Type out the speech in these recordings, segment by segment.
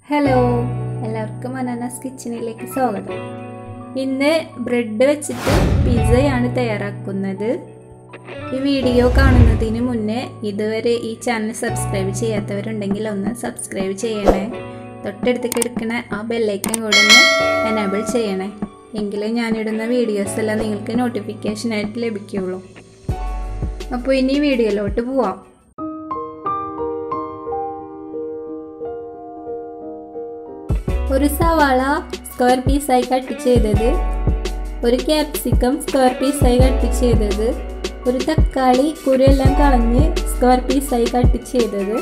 hello എല്ലാവർക്കും അനാനാസ് കിച്ചണിലേക്ക് സ്വാഗതം ഇന്ന് ബ്രെഡ് വെച്ചിട്ട് പിസ്സയാണ് തയ്യാറാക്കുന്നത് ഈ വീഡിയോ കാണുന്നതിന് മുന്നേ ഇതുവരെ ഈ ചാനൽ സബ്സ്ക്രൈബ് ചെയ്യാത്തവരുണ്ടെങ്കിൽ ഒന്ന് സബ്സ്ക്രൈബ് ചെയ്യണേ തൊട്ടടുത്ത് കിടക്കണ ആ ബെല്ലൈക്കൻ കൂടെ ഒന്ന് എനേബിൾ ചെയ്യണേ എങ്കിലേ ഞാനിടുന്ന വീഡിയോസ് എല്ലാം നിങ്ങൾക്ക് നോട്ടിഫിക്കേഷനായിട്ട് ലഭിക്കുകയുള്ളൂ അപ്പോൾ ഇനി വീഡിയോയിലോട്ട് പോവാം ഒരു സവാള സ്ക്വയർ പീസായി കട്ട് ചെയ്തത് ഒരു ക്യാപ്സിക്കം സ്ക്വയർ പീസായി കട്ട് ചെയ്തത് ഒരു തക്കാളി കുരെല്ലാം കളഞ്ഞ് സ്ക്വയർ പീസായി കട്ട് ചെയ്തത്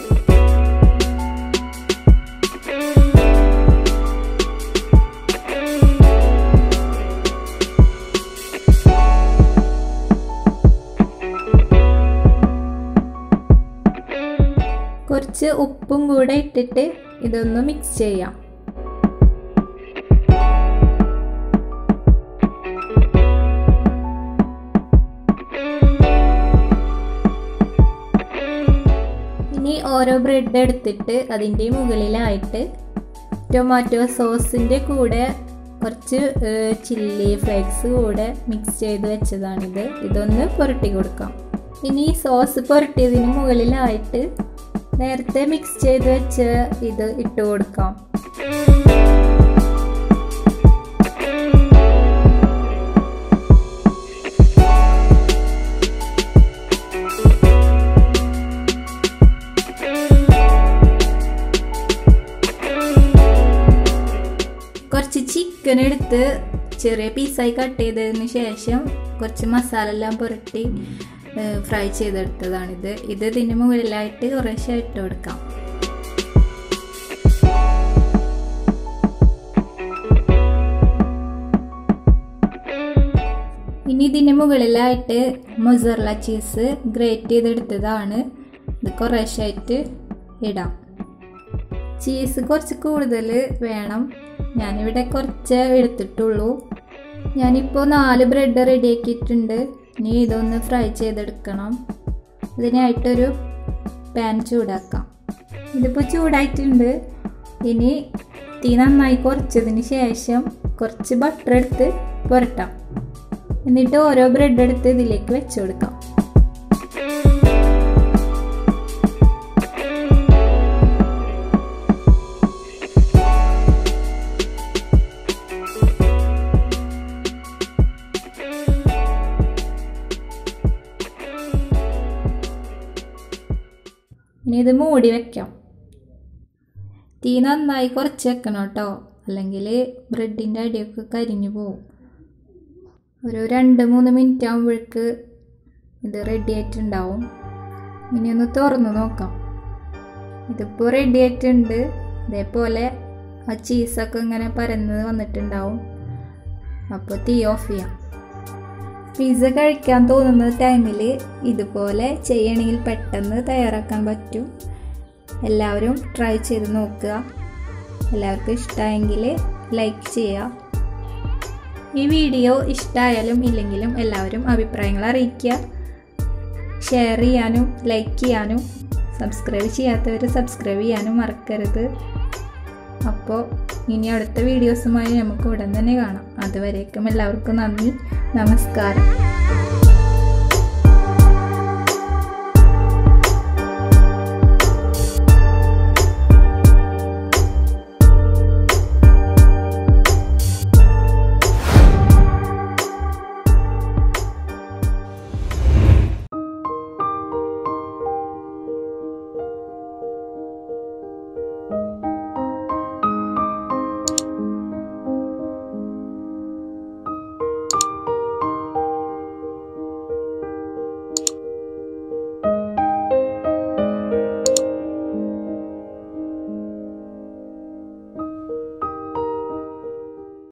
കുറച്ച് ഉപ്പും കൂടെ ഇട്ടിട്ട് ഇതൊന്ന് മിക്സ് ചെയ്യാം ഇനി ഓരോ ബ്രെഡ് എടുത്തിട്ട് അതിൻ്റെ മുകളിലായിട്ട് ടൊമാറ്റോ സോസിൻ്റെ കൂടെ കുറച്ച് ചില്ലി ഫ്ലേക്സ് കൂടെ മിക്സ് ചെയ്ത് വെച്ചതാണിത് ഇതൊന്ന് പുരട്ടി കൊടുക്കാം ഇനി സോസ് പുരട്ടിയതിന് മുകളിലായിട്ട് നേരത്തെ മിക്സ് ചെയ്ത് വെച്ച് ഇത് ഇട്ട് കൊടുക്കാം കുറച്ച് ചിക്കൻ എടുത്ത് ചെറിയ പീസായി കട്ട് ചെയ്തതിന് ശേഷം കുറച്ച് മസാല എല്ലാം പുരട്ടി ഫ്രൈ ചെയ്തെടുത്തതാണിത് ഇത് ഇതിന് മുകളിലായിട്ട് കുറേശ്ശെ ഇട്ട് കൊടുക്കാം ഇനി ഇതിന് മുകളിലായിട്ട് മൊസറല ചീസ് ഗ്രേറ്റ് ചെയ്തെടുത്തതാണ് ഇത് കുറേശ്ശായിട്ട് ഇടാം ചീസ് കുറച്ച് കൂടുതൽ വേണം ഞാനിവിടെ കുറച്ച് എടുത്തിട്ടുള്ളൂ ഞാനിപ്പോൾ നാല് ബ്രെഡ് റെഡിയാക്കിയിട്ടുണ്ട് ഇനി ഇതൊന്ന് ഫ്രൈ ചെയ്തെടുക്കണം ഇതിനായിട്ടൊരു പാൻ ചൂടാക്കാം ഇതിപ്പോൾ ചൂടായിട്ടുണ്ട് ഇനി തീ നന്നായി കുറച്ചതിന് ശേഷം കുറച്ച് ബട്ടർ എടുത്ത് പുരട്ടാം എന്നിട്ട് ഓരോ ബ്രെഡ് എടുത്ത് ഇതിലേക്ക് വെച്ച് കൊടുക്കാം ഇനി ഇത് മൂടി വെക്കാം തീ നന്നായി കുറച്ച് വെക്കണം കേട്ടോ അല്ലെങ്കിൽ ബ്രെഡിൻ്റെ അടിയൊക്കെ കരിഞ്ഞു പോവും ഒരു രണ്ട് മൂന്ന് മിനിറ്റ് ആകുമ്പോഴേക്ക് ഇത് റെഡി ആയിട്ടുണ്ടാവും ഇനി ഒന്ന് തുറന്ന് നോക്കാം ഇതിപ്പോൾ റെഡി ആയിട്ടുണ്ട് ഇതേപോലെ ആ ചീസൊക്കെ ഇങ്ങനെ പരന്ന് വന്നിട്ടുണ്ടാവും അപ്പോൾ തീ ഓഫ് ചെയ്യാം പിസ്സ കഴിക്കാൻ തോന്നുന്ന ടൈമിൽ ഇതുപോലെ ചെയ്യണമെങ്കിൽ പെട്ടെന്ന് തയ്യാറാക്കാൻ പറ്റും എല്ലാവരും ട്രൈ ചെയ്ത് നോക്കുക എല്ലാവർക്കും ഇഷ്ടമായെങ്കിൽ ലൈക്ക് ചെയ്യുക ഈ വീഡിയോ ഇഷ്ടമായാലും ഇല്ലെങ്കിലും എല്ലാവരും അഭിപ്രായങ്ങൾ അറിയിക്കുക ഷെയർ ചെയ്യാനും ലൈക്ക് ചെയ്യാനും സബ്സ്ക്രൈബ് ചെയ്യാത്തവർ സബ്സ്ക്രൈബ് ചെയ്യാനും മറക്കരുത് അപ്പോൾ ഇനി അടുത്ത വീഡിയോസുമായി നമുക്ക് ഉടൻ തന്നെ കാണാം അതുവരേക്കും എല്ലാവർക്കും നന്ദി നമസ്കാരം